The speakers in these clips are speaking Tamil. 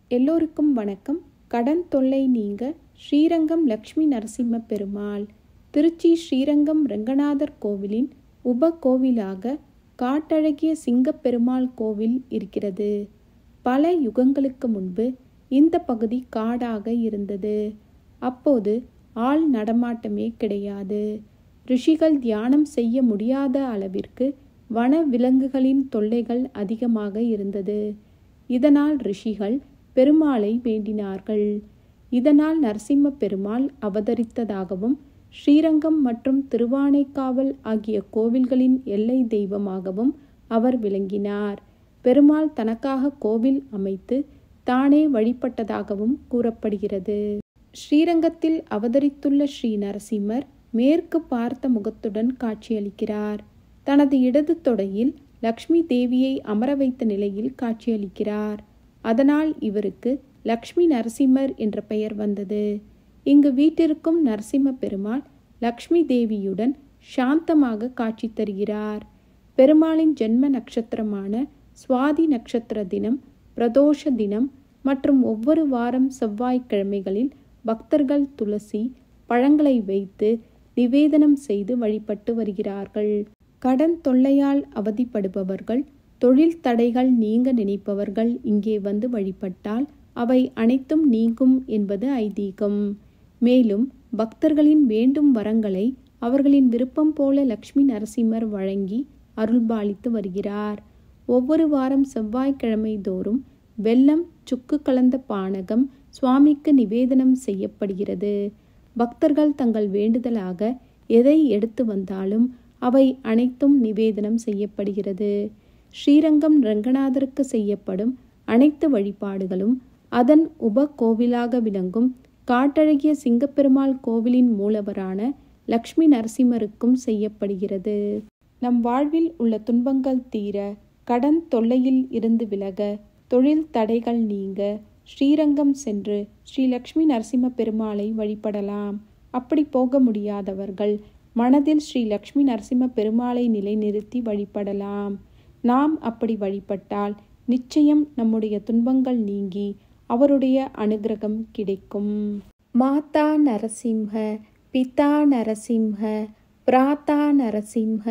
எல்லோருக்கும் வணக்கம் கடன் தொல்லை நீங்க ஸ்ரீரங்கம் லக்ஷ்மி நரசிம்ம பெருமாள் திருச்சி ஸ்ரீரங்கம் ரெங்கநாதர் கோவிலின் உப கோவிலாக காட்டழகிய சிங்கப்பெருமாள் கோவில் இருக்கிறது பல யுகங்களுக்கு முன்பு இந்த பகுதி காடாக இருந்தது அப்போது ஆள் நடமாட்டமே கிடையாது ரிஷிகள் தியானம் செய்ய முடியாத அளவிற்கு வன விலங்குகளின் தொல்லைகள் அதிகமாக இருந்தது இதனால் ரிஷிகள் பெருமாளை வேண்டினார்கள் இதனால் நரசிம்ம பெருமாள் அவதரித்ததாகவும் ஸ்ரீரங்கம் மற்றும் திருவானைக்காவல் ஆகிய கோவில்களின் எல்லை தெய்வமாகவும் அவர் விளங்கினார் பெருமாள் தனக்காக கோவில் அமைத்து தானே வழிபட்டதாகவும் கூறப்படுகிறது ஸ்ரீரங்கத்தில் அவதரித்துள்ள ஸ்ரீ நரசிம்மர் மேற்கு பார்த்த முகத்துடன் காட்சியளிக்கிறார் தனது இடது தொடையில் லக்ஷ்மி தேவியை அமர வைத்த நிலையில் காட்சியளிக்கிறார் அதனால் இவருக்கு லக்ஷ்மி நரசிம்மர் என்ற பெயர் வந்தது இங்கு வீட்டிற்கும் நரசிம்ம பெருமாள் லக்ஷ்மி தேவியுடன் சாந்தமாக காட்சி தருகிறார் பெருமாளின் ஜென்ம நட்சத்திரமான சுவாதி நட்சத்திர தினம் பிரதோஷ தினம் மற்றும் ஒவ்வொரு வாரம் செவ்வாய்க்கிழமைகளில் பக்தர்கள் துளசி பழங்களை வைத்து நிவேதனம் செய்து வழிபட்டு வருகிறார்கள் கடன் தொல்லையால் அவதிப்படுபவர்கள் தொழில் தடைகள் நீங்க நினைப்பவர்கள் இங்கே வந்து வழிபட்டால் அவை அனைத்தும் நீங்கும் என்பது ஐதீகம் மேலும் பக்தர்களின் வேண்டும் வரங்களை அவர்களின் விருப்பம் போல லக்ஷ்மி நரசிம்மர் வழங்கி அருள்பாலித்து வருகிறார் ஒவ்வொரு வாரம் செவ்வாய்க்கிழமை தோறும் வெல்லம் சுக்கு கலந்த பானகம் சுவாமிக்கு நிவேதனம் செய்யப்படுகிறது பக்தர்கள் தங்கள் வேண்டுதலாக எதை எடுத்து வந்தாலும் அவை அனைத்தும் நிவேதனம் செய்யப்படுகிறது ஸ்ரீரங்கம் ரங்கநாதருக்கு செய்யப்படும் அனைத்து வழிபாடுகளும் அதன் உப கோவிலாக விளங்கும் காட்டழகிய சிங்கப்பெருமாள் கோவிலின் மூலவரான லக்ஷ்மி நரசிம்மருக்கும் செய்யப்படுகிறது நம் வாழ்வில் உள்ள துன்பங்கள் தீர கடன் தொல்லையில் இருந்து விலக தொழில் தடைகள் நீங்க ஸ்ரீரங்கம் சென்று ஸ்ரீ லக்ஷ்மி நரசிம்ம பெருமாளை வழிபடலாம் அப்படி போக முடியாதவர்கள் மனதில் ஸ்ரீ லக்ஷ்மி நரசிம்ம பெருமாளை நிலைநிறுத்தி வழிபடலாம் நாம் அப்படி வழிபட்டால் நிச்சயம் நம்முடைய துன்பங்கள் நீங்கி அவருடைய அனுகிரகம் கிடைக்கும் மாதா நரசிம்ஹ பிதா நரசிம்ஹ பிராத்தா நரசிம்ஹ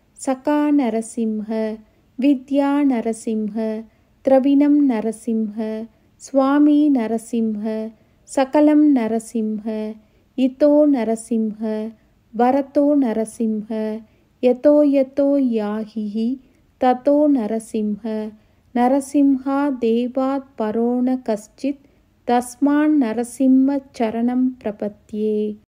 சகா நரசிம்ஹ வித்யா நரசிம்ஹ திரவிணம் நரசிம்ஹ சுவாமி நரசிம்ஹ சகலம் நரசிம்ஹ இதோ நரசிம்ஹ வரதோ நரசிம்ஹ யதோ யதோ யாஹிஹி ததோ நரசிம்ஹ நரசிம்ஹா தேவாத் பரோண கஷ்டித் தஸ்மான் நரசிம்ம சரணம் பிரபத்யே